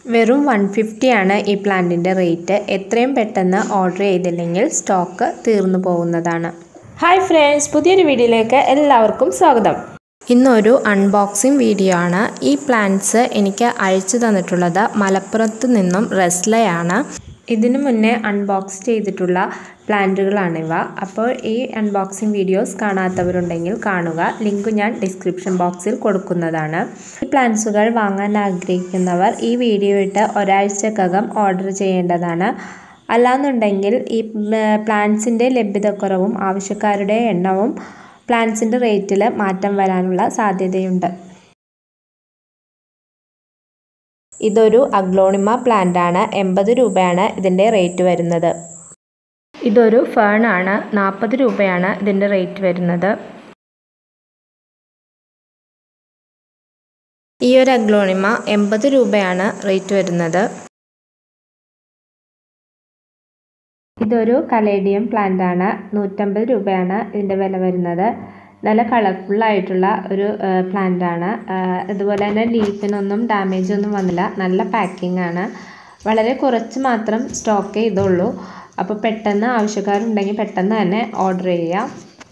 വെറും one fifty ആണ് ഈ പ്ലാന്റിൻ്റെ റേറ്റ് എത്രയും പെട്ടെന്ന് ഓർഡർ ചെയ്തില്ലെങ്കിൽ സ്റ്റോക്ക് തീർന്നു പോകുന്നതാണ് ഹായ് ഫ്രണ്ട്സ് പുതിയൊരു വീഡിയോയിലേക്ക് എല്ലാവർക്കും സ്വാഗതം ഇന്നൊരു അൺബോക്സിങ് വീഡിയോ ആണ് ഈ പ്ലാന്റ്സ് എനിക്ക് അയച്ചു തന്നിട്ടുള്ളത് മലപ്പുറത്ത് നിന്നും റെസ്ലയാണ് ഇതിനു മുന്നേ അൺബോക്സ് ചെയ്തിട്ടുള്ള പ്ലാന്റുകളാണിവ അപ്പോൾ ഈ അൺബോക്സിംഗ് വീഡിയോസ് കാണാത്തവരുണ്ടെങ്കിൽ കാണുക ലിങ്ക് ഞാൻ ഡിസ്ക്രിപ്ഷൻ ബോക്സിൽ കൊടുക്കുന്നതാണ് ഈ പ്ലാന്റ്സുകൾ വാങ്ങാൻ ആഗ്രഹിക്കുന്നവർ ഈ വീഡിയോ ഇട്ട് ഒരാഴ്ചക്കകം ഓർഡർ ചെയ്യേണ്ടതാണ് അല്ലാന്നുണ്ടെങ്കിൽ ഈ പ്ലാന്റ്സിൻ്റെ ലഭ്യതക്കുറവും ആവശ്യക്കാരുടെ എണ്ണവും പ്ലാന്റ്സിൻ്റെ റേറ്റിൽ മാറ്റം വരാനുള്ള സാധ്യതയുണ്ട് ഇതൊരു അഗ്ലോണിമ പ്ലാന്റ് ആണ് എൺപത് രൂപയാണ് ഇതിൻ്റെ റേറ്റ് വരുന്നത് ഇതൊരു ഫേൺ ആണ് നാൽപ്പത് രൂപയാണ് ഇതിൻ്റെ റേറ്റ് വരുന്നത് ഈ ഒരു അഗ്ലോണിമ എൺപത് രൂപയാണ് റേറ്റ് വരുന്നത് ഇതൊരു കലേഡിയം പ്ലാന്റ് ആണ് നൂറ്റമ്പത് രൂപയാണ് ഇതിൻ്റെ വില വരുന്നത് നല്ല കളർഫുള്ളായിട്ടുള്ള ഒരു പ്ലാന്റ് ആണ് അതുപോലെ തന്നെ ലീഫിനൊന്നും ഡാമേജ് ഒന്നും വന്നില്ല നല്ല പാക്കിംഗ് ആണ് വളരെ കുറച്ച് മാത്രം സ്റ്റോക്ക് ചെയ്തുള്ളൂ അപ്പോൾ പെട്ടെന്ന് ആവശ്യക്കാരുണ്ടെങ്കിൽ പെട്ടെന്ന് തന്നെ ഓർഡർ ചെയ്യാം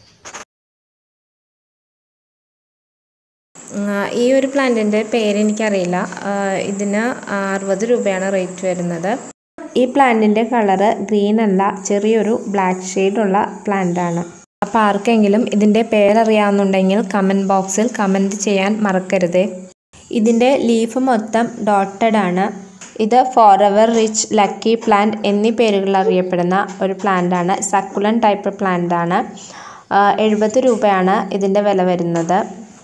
ഈ ഒരു പ്ലാന്റിൻ്റെ പേര് എനിക്കറിയില്ല ഇതിന് അറുപത് രൂപയാണ് റേറ്റ് വരുന്നത് ഈ പ്ലാന്റിൻ്റെ കളറ് ഗ്രീൻ അല്ല ചെറിയൊരു ബ്ലാക്ക് ഷെയ്ഡുള്ള പ്ലാന്റ് ആണ് അപ്പോൾ ആർക്കെങ്കിലും ഇതിൻ്റെ പേരറിയാവുന്നുണ്ടെങ്കിൽ കമൻറ്റ് ബോക്സിൽ കമൻറ്റ് ചെയ്യാൻ മറക്കരുത് ഇതിൻ്റെ ലീഫ് മൊത്തം ഡോട്ടഡ് ആണ് ഇത് forever rich lucky plant എന്നീ പേരുകളിൽ അറിയപ്പെടുന്ന ഒരു പ്ലാന്റ് ആണ് സക്കുലൻ ടൈപ്പ് പ്ലാന്റ് ആണ് എഴുപത് രൂപയാണ് ഇതിൻ്റെ വില വരുന്നത്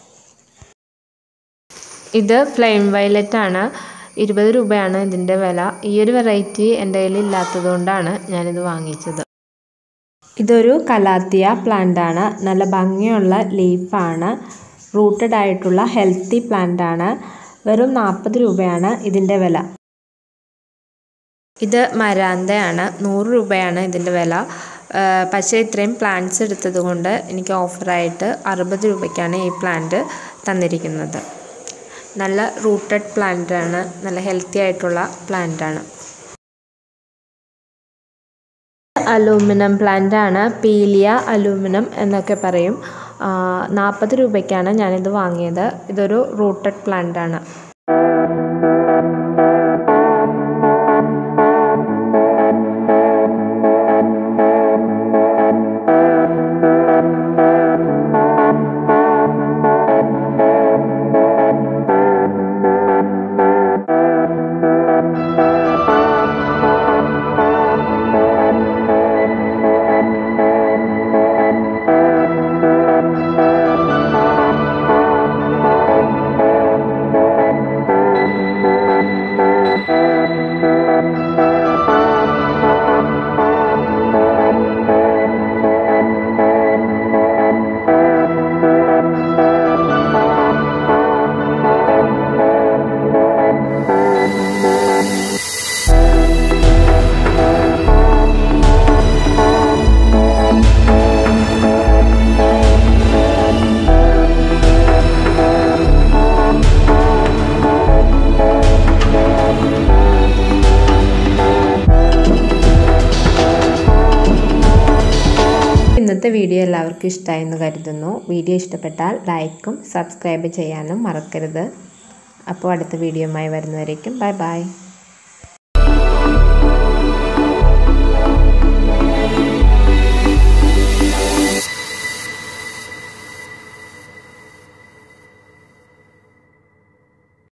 ഇത് ഫ്ലെയിം വയലറ്റ് ആണ് ഇരുപത് രൂപയാണ് ഇതിൻ്റെ വില ഈ ഒരു വെറൈറ്റി എൻ്റെ കയ്യിൽ ഇല്ലാത്തതുകൊണ്ടാണ് ഞാനിത് വാങ്ങിച്ചത് ഇതൊരു കലാത്തിയ പ്ലാന്റ് ആണ് നല്ല ഭംഗിയുള്ള ലീഫാണ് റൂട്ടഡ് ആയിട്ടുള്ള ഹെൽത്തി പ്ലാന്റ് ആണ് വെറും നാൽപ്പത് രൂപയാണ് ഇതിൻ്റെ വില ഇത് മരാന്തയാണ് നൂറ് രൂപയാണ് ഇതിൻ്റെ വില പക്ഷേ ഇത്രയും പ്ലാന്റ്സ് എടുത്തത് കൊണ്ട് എനിക്ക് ഓഫറായിട്ട് അറുപത് രൂപയ്ക്കാണ് ഈ പ്ലാന്റ് തന്നിരിക്കുന്നത് നല്ല റൂട്ടഡ് പ്ലാന്റ് ആണ് നല്ല ഹെൽത്തി ആയിട്ടുള്ള പ്ലാന്റ് ആണ് അലൂമിനിയം പ്ലാന്റ് ആണ് പീലിയ അലൂമിനിയം എന്നൊക്കെ പറയും നാൽപ്പത് രൂപയ്ക്കാണ് ഞാനിത് വാങ്ങിയത് ഇതൊരു റൂട്ടഡ് പ്ലാന്റ് ആണ് ഇന്നത്തെ വീഡിയോ എല്ലാവർക്കും ഇഷ്ടമായെന്ന് കരുതുന്നു വീഡിയോ ഇഷ്ടപ്പെട്ടാൽ ലൈക്കും സബ്സ്ക്രൈബ് ചെയ്യാനും മറക്കരുത് അപ്പോൾ അടുത്ത വീഡിയോയുമായി വരുന്നവരേക്കും ബൈ ബൈ